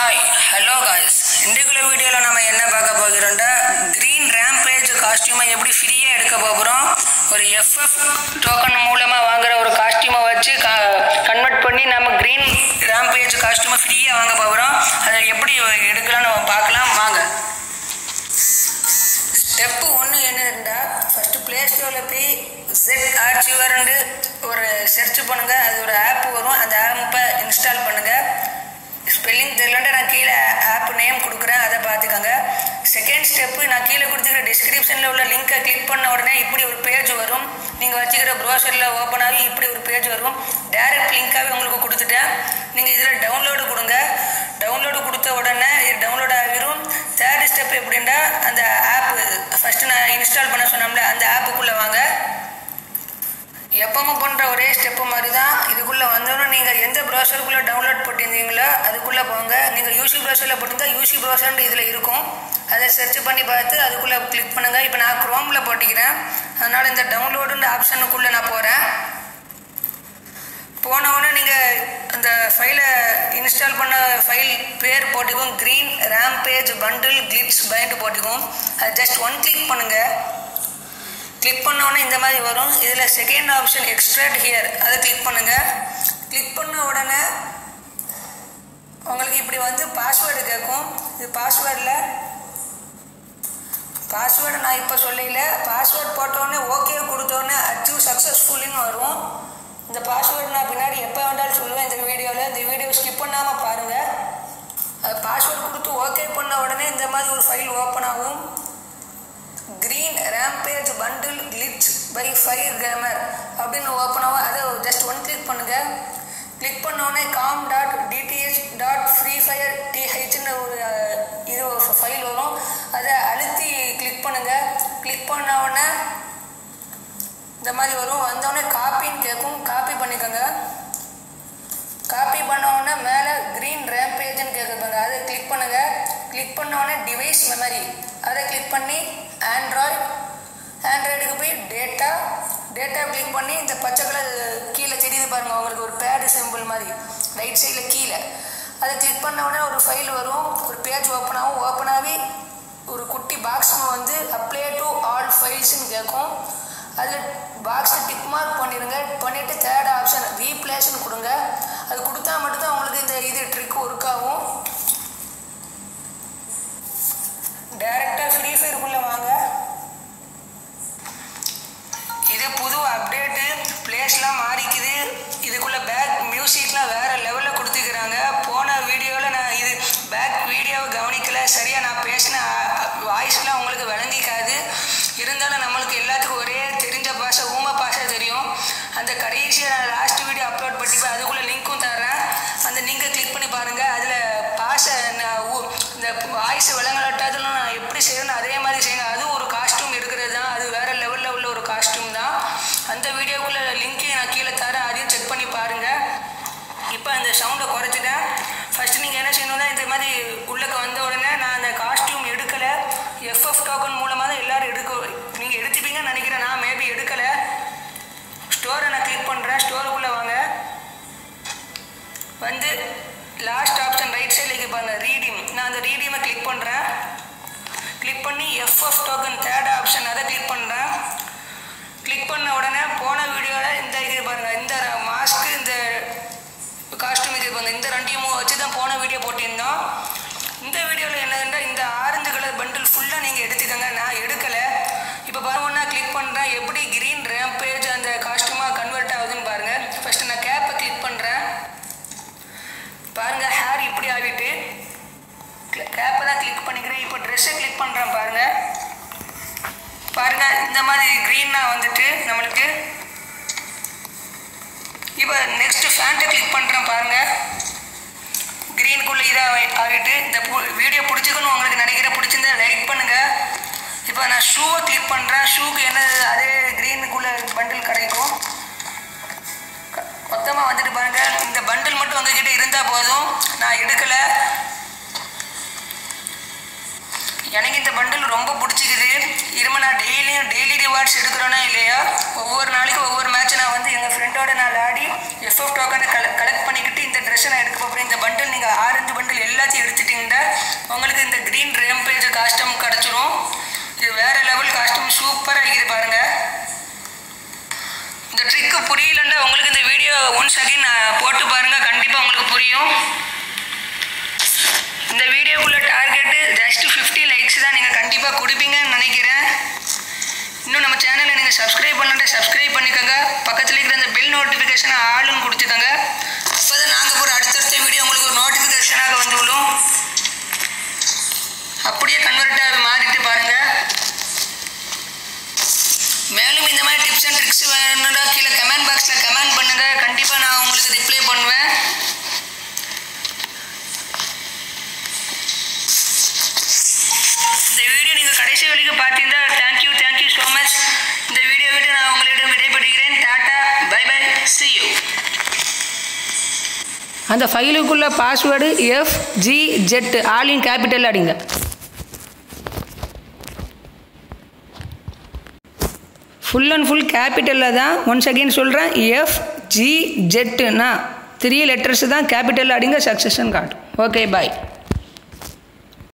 hi hello guys இன்றைக்குள்ள வீடியோவில் நம்ம என்ன பார்க்க போகிறோம்டா க்ரீன் ரேம்பேஜ் காஸ்டியூமை எப்படி ஃப்ரீயாக எடுக்க போகிறோம் ஒரு எஃப்எஃப் டோக்கன் மூலமாக வாங்குற ஒரு காஸ்டியூமை வச்சு கன்வெர்ட் பண்ணி நம்ம க்ரீன் ரேம்பேஜ் காஸ்டியூமை ஃப்ரீயாக வாங்க போகிறோம் அதை எப்படி எடுக்கலாம்னு நம்ம பார்க்கலாம் வாங்க ஸ்டெப்பு ஒன்று என்னதுண்டா ஃபஸ்ட்டு ப்ளே ஸ்டோரில் போய் ஜெட் ஆர்ச்சிவர்னு ஒரு சர்ச் பண்ணுங்கள் அது ஒரு ஆப் வரும் அந்த ஆப்பை இன்ஸ்டால் பண்ணுங்கள் ஸ்பெல்லிங் தெரியலன்ட்டு நான் கீழே ஆப் நேம் கொடுக்குறேன் அதை பார்த்துக்கோங்க செகண்ட் ஸ்டெப்பு நான் கீழே கொடுத்துக்கிற டிஸ்கிரிப்ஷனில் உள்ள லிங்கை கிளிக் பண்ண உடனே இப்படி ஒரு பேஜ் வரும் நீங்கள் வச்சுக்கிற ப்ரௌசரில் ஓப்பன் ஆகி இப்படி ஒரு பேஜ் வரும் டைரக்ட் லிங்காகவே உங்களுக்கு கொடுத்துட்டேன் நீங்கள் இதில் டவுன்லோடு கொடுங்க டவுன்லோடு கொடுத்த உடனே இது டவுன்லோட் ஆகிரும் தேர்ட் ஸ்டெப் எப்படின்னா அந்த ஆப் ஃபஸ்ட்டு நான் இன்ஸ்டால் பண்ண சொன்னோம்ல அந்த ஆப்புக்குள்ளே வாங்க எப்பவும் பண்ணுற ஒரே ஸ்டெப்பு மாதிரி தான் இதுக்குள்ளே வந்தோன்னே நீங்கள் எந்த ப்ரௌசருக்குள்ளே டவுன்லோட் போட்டிருந்தீங்களோ அதுக்குள்ளே போங்க நீங்கள் யூசி ப்ரௌசரில் போட்டிருந்தா யூசி ப்ரௌசர்னு இதில் இருக்கும் அதை சர்ச் பண்ணி பார்த்து அதுக்குள்ளே கிளிக் பண்ணுங்கள் இப்போ நான் க்ரோமில் போட்டிக்கிறேன் அதனால் இந்த டவுன்லோடுன்ற ஆப்ஷனுக்குள்ளே நான் போகிறேன் போனவுடனே நீங்கள் அந்த ஃபைலை இன்ஸ்டால் பண்ண ஃபைல் பேர் போட்டுக்கும் க்ரீன் ரேம்பேஜ் பண்டில் கிளிப்ஸ் பைண்ட் போட்டுக்கும் அது ஜஸ்ட் ஒன் கிளிக் பண்ணுங்கள் கிளிக் பண்ணோன்னே இந்த மாதிரி வரும் இதில் செகண்ட் ஆப்ஷன் எக்ஸ்ட்ராட் ஹியர் அதை கிளிக் பண்ணுங்கள் கிளிக் பண்ண உடனே உங்களுக்கு இப்படி வந்து பாஸ்வேர்டு கேட்கும் இது பாஸ்வேர்டில் பாஸ்வேர்டு நான் இப்போ சொல்லல பாஸ்வேர்டு போட்டோடனே ஓகே கொடுத்தோடனே அச்சீவ் சக்ஸஸ்ஃபுல்லுன்னு வரும் இந்த பாஸ்வேர்டு நான் பின்னாடி எப்போ வேண்டாலும் சொல்லுவேன் இந்த வீடியோவில் இந்த வீடியோ ஸ்கிப் பண்ணாமல் பாருங்கள் அது பாஸ்வேர்டு கொடுத்து ஓகே பண்ண உடனே இந்த மாதிரி ஒரு ஃபைல் ஓப்பன் ஆகும் green rampage bundle clips by fire gamer அப்படின்னு ஓப்பன் ஆகும் அதை ஜஸ்ட் ஒன் கிளிக் பண்ணுங்கள் கிளிக் பண்ணோடனே com dot DTH dot free fire டிஹெச்னு ஒரு இது ஒரு ஃபைல் வரும் அதை அழுத்தி கிளிக் பண்ணுங்கள் கிளிக் பண்ண உடனே இந்த மாதிரி வரும் வந்தோடனே காப்பின்னு கேட்கும் காப்பி பண்ணிக்கோங்க காப்பி பண்ண உடனே மேலே க்ரீன் ரேம்பேஜ்னு கேட்குறாங்க அதை கிளிக் பண்ணுங்கள் கிளிக் பண்ண உடனே டிவைஸ் மெமரி அதை கிளிக் பண்ணி ஆண்ட்ராய்ட் ஆண்ட்ராய்டுக்கு போய் டேட்டா டேட்டா கிளிக் பண்ணி இந்த பச்சை கலர் கீழே தெரியுது பாருங்கள் உங்களுக்கு ஒரு பேடு சிம்பிள் மாதிரி ரைட் சைடில் கீழே அதை கிளிக் பண்ண உடனே ஒரு ஃபைல் வரும் ஒரு பேஜ் ஓப்பன் ஆகும் ஓப்பன் ஆகி ஒரு குட்டி பாக்ஸ் வந்து அப்ளை டு ஆல் ஃபைல்ஸ்னு கேட்கும் அது பாக்ஸில் டிக் மார்க் பண்ணிடுங்க பண்ணிவிட்டு தேர்ட் ஆப்ஷன் ரீப்ளேஸ்னு கொடுங்க அது கொடுத்தா மட்டும்தான் உங்களுக்கு இந்த இது ட்ரிக் ஒர்க் ஆகும் டைரெக்டாக ஃப்ரீ ஃபயருக்குள்ளே வாங்க இது புது அப்டேட்டு பிளேஸ்லாம் மாறிக்குது இதுக்குள்ளே பேக் மியூசிக்லாம் வேறு லெவலில் கொடுத்துக்கிறாங்க போன வீடியோவில் நான் இது பேக் வீடியோவை கவனிக்கலை சரியாக நான் பேசின வாய்ஸ்லாம் உங்களுக்கு விளங்கிக்காது இருந்தாலும் நம்மளுக்கு எல்லாத்துக்கும் ஒரே தெரிஞ்ச பாஷை ஊம பாஷை தெரியும் அந்த கடைசியாக நான் லாஸ்ட் வீடியோ அப்லோட் பண்ணிப்பேன் அதுக்குள்ளே லிங்க்கும் தரேன் அந்த லிங்கை கிளிக் பண்ணி பாருங்கள் அதில் பாஷை இந்த வாய்ஸ் விளங்கலாட்டாதெல்லாம் நான் எப்படி செய்யணும் அதே மாதிரி செய்யணும் அதுவும் ஒரு காஸ்டியூம் எடுக்கிறது தான் அது வேறு லெவலில் உள்ள ஒரு காஸ்டியூம் தான் அந்த வீடியோக்குள்ளே லிங்க்கையும் நான் கீழே தரேன் அதையும் செக் பண்ணி பாருங்கள் இப்போ அந்த சவுண்டை குறைச்சிட்டேன் ஃபஸ்ட்டு நீங்கள் என்ன செய்யணும்னா இந்த மாதிரி உள்ளக்க வந்த உடனே நான் அந்த காஸ்டியூம் எடுக்கலை எஃப்எஃப் டோக்கன் மூலமாக தான் எல்லோரும் எடுக்க நீங்கள் எடுத்துப்பீங்கன்னு நினைக்கிறேன் நான் மேபி எடுக்கலை ஸ்டோரை நான் கிளிக் பண்ணுறேன் ஸ்டோருக்குள்ளே வாங்க வந்து லாஸ்ட் ஆப்ஷன் ரைட் சைடில் பாருங்க ரீடிம் நான் அந்த ரீடிமை கிளிக் பண்ணுறேன் கிளிக் பண்ணி எஃப்எஃப் டோக்கன் தேர்ட் ஆப்ஷன் அதை கிளிக் பண்ணுறேன் கிளிக் பண்ண உடனே போன வீடியோவில் இந்த இது பாருங்கள் இந்த மாஸ்க்கு இந்த காஸ்டியூம் இது பாருங்க இந்த ரெண்டையும் வச்சு தான் போன வீடியோ போட்டிருந்தோம் இந்த வீடியோவில் என்னதுன்னா இந்த ஆரஞ்சு கலர் பண்டில் ஃபுல்லாக நீங்கள் எடுத்துக்கோங்க நான் எடுக்கலை இப்போ பாருங்கன்னா கிளிக் பண்ணுறேன் எப்படி க்ரீன் ரேம்பேஜ் அந்த காஸ்டியூமாக கன்வெர்ட் ஆகுதுன்னு பாருங்கள் ஃபஸ்ட்டு நான் கேப்பை கிளிக் பண்ணுறேன் பாருங்கள் ஹேர் இப்படி ஆகிட்டு கேப்பை தான் கிளிக் பண்ணிக்கிறேன் இப்போ ட்ரெஸ்ஸை கிளிக் பண்ணுறேன் பாருங்கள் பாருங்கள் இந்த மாதிரி க்ரீனாக வந்துட்டு நம்மளுக்கு இப்போ நெக்ஸ்ட்டு ஃபேண்ட்டை கிளிக் பண்ணுறேன் பாருங்கள் க்ரீனுக்குள்ளே இதாக ஆகிட்டு இந்த வீடியோ பிடிச்சிக்கணும் உங்களுக்கு நினைக்கிற பிடிச்சிருந்தா லைக் பண்ணுங்கள் இப்போ நான் ஷூவை கிளிக் பண்ணுறேன் ஷூக்கு என்ன அதே க்ரீனுக்குள்ளே பண்டில் கிடைக்கும் மொத்தமாக வந்துட்டு பாருங்கள் இந்த பண்டில் மட்டும் உங்ககிட்ட இருந்தால் போதும் நான் எடுக்கலை எனக்கு இந்த பண்டில் ரொம்ப பிடிச்சிக்குது இரும நான் டெய்லியும் டெய்லி ரிவார்ட்ஸ் எடுக்கிறோன்னா இல்லையா ஒவ்வொரு நாளைக்கு ஒவ்வொரு மேட்ச் நான் வந்து எங்கள் ஃப்ரெண்டோட நான் விளையாடி எஃப்எஃப் டோக்கனை கல கலெக்ட் பண்ணிக்கிட்டு இந்த ட்ரெஸ்ஸை நான் எடுக்க போகிறேன் இந்த பண்டில் நீங்கள் ஆரஞ்சு பண்டில் எல்லாத்தையும் எடுத்து ஒன்ஸ் அகைன் போட்டு பாருங்கள் கண்டிப்பாக உங்களுக்கு புரியும் இந்த வீடியோக்குள்ள டார்கெட்டு ஜஸ்ட் ஃபிஃப்டி லைக்ஸ் தான் நீங்கள் கண்டிப்பாக கொடுப்பீங்கன்னு நினைக்கிறேன் இன்னும் நம்ம சேனலை நீங்கள் சப்ஸ்கிரைப் பண்ணாட்ட சப்ஸ்கிரைப் பண்ணிக்கோங்க பக்கத்தில் இருக்கிற அந்த பெல் நோட்டிஃபிகேஷனை ஆளுன்னு கொடுத்துக்கோங்க அப்போ தான் நாங்கள் போகிற அடுத்தடுத்த வீடியோ உங்களுக்கு ஒரு நோட்டிஃபிகேஷனாக வந்து விடும் அப்படியே கன்வெர்ட்டாக மாறிட்டு பாருங்கள் மேலும் இந்த மாதிரி டிப்ஸ் அண்ட் ட்ரிக்ஸ் வேணும்னா கீழே கமெண்ட் பாக்ஸில் கமெண்ட் பண்ணுங்கள் கண்டிப்பாக நான் உங்களுக்கு ரிப்ளை பண்ணுவேன் இந்த வீடியோ நீங்கள் கடைசி வரைக்கும் பார்த்தீங்கன்னா தேங்க்யூ தேங்க்யூ ஸோ மச் இந்த வீடியோ விட்டு நான் உங்களிடம் விடைபெறுகிறேன் டாட்டா பை பை சி யூ அந்த ஃபைலுக்குள்ள password F G Z all in capital அடிங்க ஃபுல் அண்ட் ஃபுல் கேபிட்டலில் தான் ஒன்ஸ் அகெயின் சொல்கிறேன் எஃப் ஜி ஜெட்டுனா த்ரீ லெட்டர்ஸ் தான் கேபிட்டல் அடிங்க சக்ஸஸ்ன்னு காட்டும் ஓகே பாய்